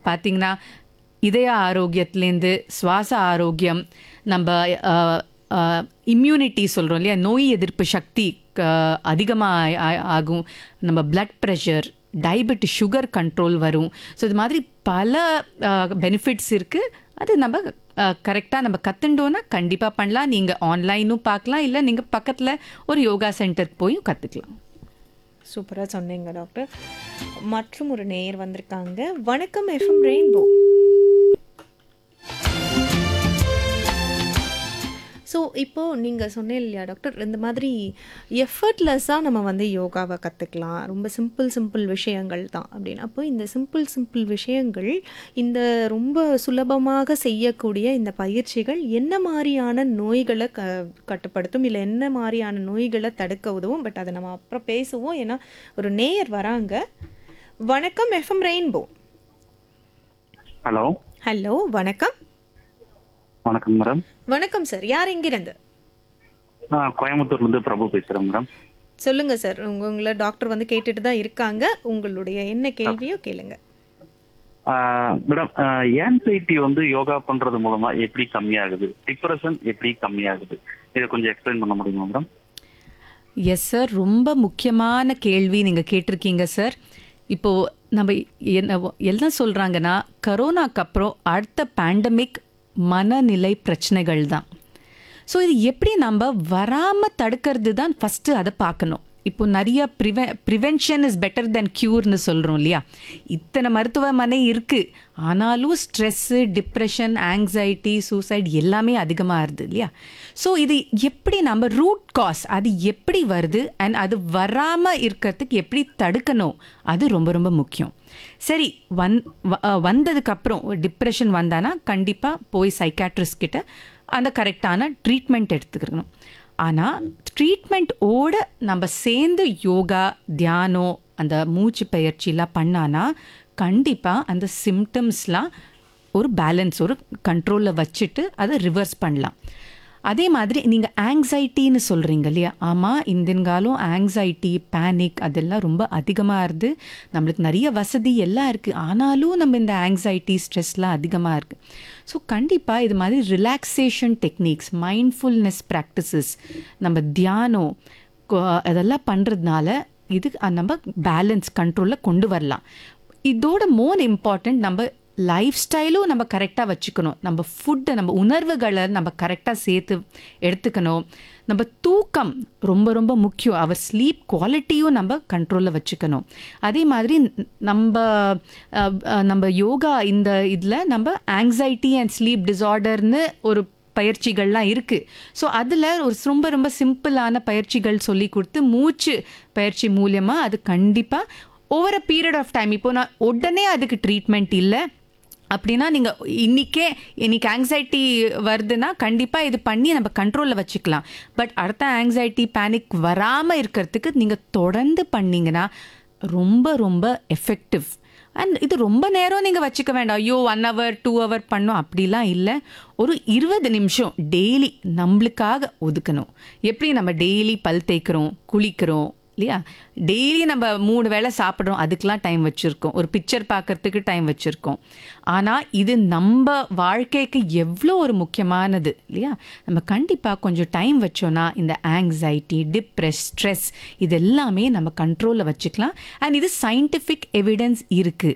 பார்த்தீங்கன்னா இதய ஆரோக்கியத்துலேருந்து சுவாச ஆரோக்கியம் நம்ம இம்யூனிட்டி சொல்கிறோம் இல்லையா நோய் எதிர்ப்பு சக்தி அதிகமாக ஆகும் நம்ம blood pressure diabetes sugar control வரும் ஸோ இது மாதிரி பல பெனிஃபிட்ஸ் இருக்குது அது நம்ம கரெக்டாக நம்ம கற்றுண்டோன்னா கண்டிப்பாக பண்ணலாம் நீங்கள் ஆன்லைனும் பார்க்கலாம் இல்லை நீங்கள் பக்கத்தில் ஒரு யோகா சென்டருக்கு போயும் கற்றுக்கலாம் சூப்பராக சொன்னீங்க டாக்டர் மற்றும் ஒரு நேயர் வந்திருக்காங்க வணக்கம் எஃப்எம் ரெயின்போ ஸோ இப்போது நீங்கள் சொன்னேன் இல்லையா டாக்டர் இந்த மாதிரி எஃபர்ட்லெஸ்ஸாக நம்ம வந்து யோகாவை கற்றுக்கலாம் ரொம்ப சிம்பிள் சிம்பிள் விஷயங்கள் தான் அப்படின்னு அப்போ இந்த சிம்பிள் சிம்பிள் விஷயங்கள் இந்த ரொம்ப சுலபமாக செய்யக்கூடிய இந்த பயிற்சிகள் என்ன மாதிரியான நோய்களை க கட்டுப்படுத்தும் இல்லை என்ன மாதிரியான நோய்களை தடுக்க உதவும் பட் அதை நம்ம அப்புறம் பேசுவோம் ஏன்னா ஒரு நேயர் வராங்க வணக்கம் எஃப்எம் ரெயின்போ ஹலோ ஹலோ வணக்கம் வணக்கம் மேடம் வணக்கம் சார் யார் எங்கிருந்து நான் கோயம்புத்தூர்ல இருந்து பிரபு பேசுறேன் மேடம் சொல்லுங்க சார் உங்க உங்களை டாக்டர் வந்து கேட்டுட்டு தான் இருக்காங்க உங்களுடைய என்ன கேள்வியோ கேளுங்க ஆஹ் மேடம் ஏன்சைட்டி வந்து யோகா பண்றது மூலமா எப்படி கம்மியாகுது டிப்ரெஷன் எப்படி கம்மியாகுது இதை கொஞ்சம் எக்ஸ்பிளைன் பண்ண முடியுமா மேடம் எஸ் சார் ரொம்ப முக்கியமான கேள்வி நீங்கள் கேட்டிருக்கீங்க சார் இப்போது நம்ம என்ன எல்லாம் சொல்கிறாங்கன்னா கரோனாக்கு அப்புறம் அடுத்த பேண்டமிக் மனநிலை பிரச்சனைகள் தான் ஸோ இது எப்படி நம்ம வராமல் தடுக்கிறது தான் ஃபஸ்ட்டு அதை பார்க்கணும் இப்போ நிறைய ப்ரிவெ ப்ரிவென்ஷன் இஸ் பெட்டர் தென் க்யூர்னு சொல்கிறோம் இல்லையா இத்தனை மருத்துவமனை இருக்குது ஆனாலும் ஸ்ட்ரெஸ்ஸு டிப்ரெஷன் ஆங்ஸைட்டி சூசைட் எல்லாமே அதிகமாக இருது இல்லையா ஸோ இது எப்படி நம்ம ரூட் காஸ் அது எப்படி வருது அண்ட் அது வராமல் இருக்கிறதுக்கு எப்படி தடுக்கணும் அது ரொம்ப ரொம்ப முக்கியம் சரி வந் வந்ததுக்கப்புறம் டிப்ரெஷன் வந்தானா கண்டிப்பாக போய் சைக்காட்ரிஸ்ட் கிட்ட அந்த கரெக்டான ட்ரீட்மெண்ட் எடுத்துக்கணும் ஆனால் ட்ரீட்மெண்ட்டோட நம்ம சேர்ந்து யோகா தியானம் அந்த மூச்சு பயிற்சிலாம் பண்ணானா கண்டிப்பாக அந்த சிம்டம்ஸ்லாம் ஒரு பேலன்ஸ் ஒரு கண்ட்ரோலில் வச்சுட்டு அதை ரிவர்ஸ் பண்ணலாம் அதே மாதிரி நீங்கள் ஆங்ஸைட்டின்னு சொல்கிறீங்க இல்லையா ஆமாம் இந்தின் காலம் ஆங்ஸைட்டி பேனிக் அதெல்லாம் ரொம்ப அதிகமாக இருது நம்மளுக்கு நிறைய வசதி எல்லாம் இருக்குது ஆனாலும் நம்ம இந்த ஆங்ஸைட்டி ஸ்ட்ரெஸ்லாம் அதிகமாக இருக்குது ஸோ கண்டிப்பாக இது மாதிரி ரிலாக்ஸேஷன் டெக்னிக்ஸ் மைண்ட்ஃபுல்னஸ் ப்ராக்டிசஸ் நம்ம தியானம் அதெல்லாம் பண்ணுறதுனால இது நம்ம பேலன்ஸ் கண்ட்ரோலில் கொண்டு வரலாம் இதோட மோர் இம்பார்ட்டண்ட் நம்ம லைஃப் ஸ்டைலும் நம்ம கரெக்டாக வச்சுக்கணும் நம்ம ஃபுட்டை நம்ம உணர்வுகளை நம்ம கரெக்டாக சேர்த்து எடுத்துக்கணும் நம்ம தூக்கம் ரொம்ப ரொம்ப முக்கியம் அவர் ஸ்லீப் குவாலிட்டியும் நம்ம கண்ட்ரோலில் வச்சுக்கணும் அதே மாதிரி நம்ம நம்ம யோகா இந்த இதில் நம்ம ஆங்ஸைட்டி அண்ட் ஸ்லீப் டிஸார்டர்னு ஒரு பயிற்சிகள்லாம் இருக்குது ஸோ அதில் ஒரு ரொம்ப ரொம்ப சிம்பிளான பயிற்சிகள் சொல்லி கொடுத்து மூச்சு பயிற்சி மூலியமாக அது கண்டிப்பாக over a period of time இப்போ நான் உடனே அதுக்கு ட்ரீட்மெண்ட் இல்லை அப்படின்னா நீங்கள் இன்றைக்கே இன்னைக்கு ஆங்ஸைட்டி வருதுன்னா கண்டிப்பாக இது பண்ணி நம்ம கண்ட்ரோலில் வச்சுக்கலாம் பட் அடுத்த ஆங்ஸைட்டி பேனிக் வராமல் இருக்கிறதுக்கு நீங்கள் தொடர்ந்து பண்ணிங்கன்னா ரொம்ப ரொம்ப எஃபெக்டிவ் அண்ட் இது ரொம்ப நேரம் நீங்கள் வச்சுக்க வேண்டாம் ஐயோ ஒன் ஹவர் டூ ஹவர் பண்ணோம் அப்படிலாம் இல்லை ஒரு இருபது நிமிஷம் டெய்லி நம்மளுக்காக ஒதுக்கணும் எப்படி நம்ம டெய்லி பல் தேய்க்கிறோம் குளிக்கிறோம் இல்லையா டெய்லி நம்ம மூணு வேளை சாப்பிட்றோம் அதுக்கெலாம் டைம் வச்சுருக்கோம் ஒரு பிக்சர் பார்க்கறதுக்கு டைம் வச்சுருக்கோம் ஆனால் இது நம்ம வாழ்க்கைக்கு எவ்வளோ ஒரு முக்கியமானது இல்லையா நம்ம கண்டிப்பாக கொஞ்சம் டைம் வச்சோன்னா இந்த ஆங்ஸைட்டி டிப்ரெஸ் ஸ்ட்ரெஸ் இது எல்லாமே நம்ம கண்ட்ரோலில் வச்சுக்கலாம் அண்ட் இது சயின்டிஃபிக் எவிடன்ஸ் இருக்குது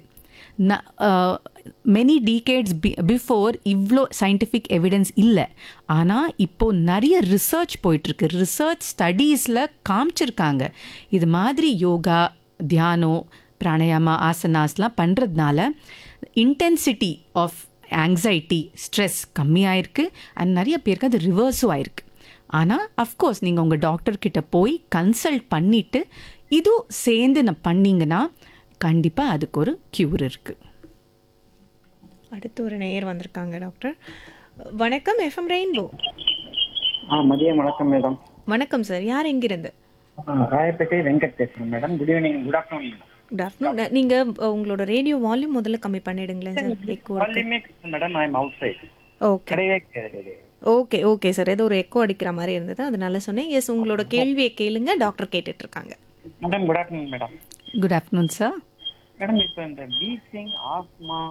மெனி டீகேட்ஸ் பி பிஃபோர் இவ்வளோ சயின்டிஃபிக் எவிடன்ஸ் இல்லை ஆனால் இப்போது நிறைய ரிசர்ச் போயிட்டுருக்கு ரிசர்ச் ஸ்டடீஸில் காமிச்சிருக்காங்க இது மாதிரி யோகா தியானம் பிராணாயாமா ஆசனாஸ்லாம் பண்ணுறதுனால இன்டென்சிட்டி ஆஃப் ஆங்ஸைட்டி ஸ்ட்ரெஸ் கம்மியாயிருக்கு அண்ட் நிறைய பேருக்கு அது ரிவர்ஸும் ஆயிருக்கு ஆனால் அஃப்கோர்ஸ் நீங்கள் உங்கள் டாக்டர்கிட்ட போய் கன்சல்ட் பண்ணிவிட்டு இதுவும் சேர்ந்து நான் பண்ணிங்கன்னா கண்டிப்பாக அதுக்கு ஒரு க்யூர் இருக்குது அடுத்து ஒரு நேயர் வந்திருக்காங்க டாக்டர் வணக்கம் எஃப்எம் ரெயின்போ ஆ மதியம் வணக்கம் மேடம் வணக்கம் சார் யார் எங்கிருந்து ராயப்பேட்டை வெங்கட் பேசுறேன் madam good evening good afternoon good afternoon நீங்கள் உங்களோட ரேடியோ வால்யூம் முதல்ல கம்மி பண்ணிடுங்களேன் sir echo madam I am outside okay கிடையவே கிடையாது ஓகே ஓகே சார் ஏதோ ஒரு எக்கோ அடிக்கிற மாதிரி இருந்தது அதனால சொன்னேன் எஸ் உங்களோட கேள்வியை கேளுங்க டாக்டர் கேட்டுட்டு இருக்காங்க madam good afternoon madam good afternoon sir madam இப்போ இந்த பீச்சிங் ஆஸ்மா